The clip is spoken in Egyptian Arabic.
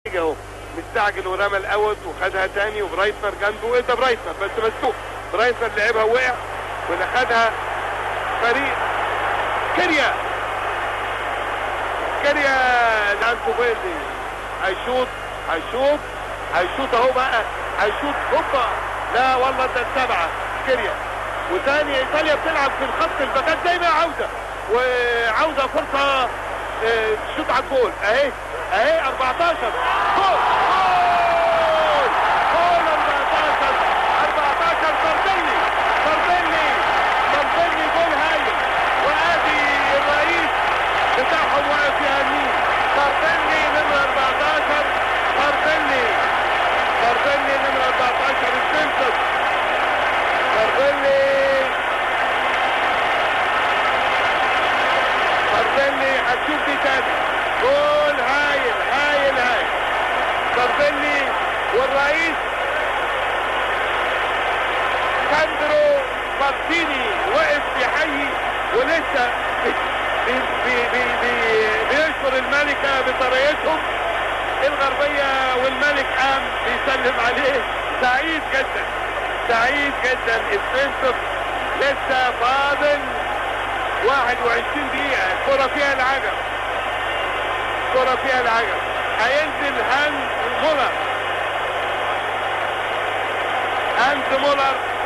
اهو مستعجل ورمى الاوت وخدها تاني وبرايتنر جنبه ايه ده برايتنر بس مسكوه برايتنر لعبها وقع واللي خدها فريق كيريا كيريا نانكو بيلدي هيشوط هيشوط هيشوط اهو بقى هيشوط هوبا لا والله ده السبعه كيريا وثاني ايطاليا بتلعب في الخط الباكات زي ما عاوزه وعاوزه فرصه اه، تشوط على الجول اهي اهي 14 جول جول جول 14 14 فردلي فردلي فردلي جول هايل وادي الرئيس بتاعهم واقف يهنيه فردلي نمرة 14 فردلي فردلي نمرة 14 السنتر فردلي فردلي هتشوف دي تاني جول هايل هايل هايل فردلي والرئيس ساندرو مارتيني وقف يحيي ولسه بي بي بي بي بيشكر الملكة بطريقتهم الغربية والملك قام بيسلم عليه سعيد جدا سعيد جدا السنتر لسه فاضل 21 دقيقة الكرة فيها العجب الكرة فيها العجب هينزل هانز مولر هانز مولر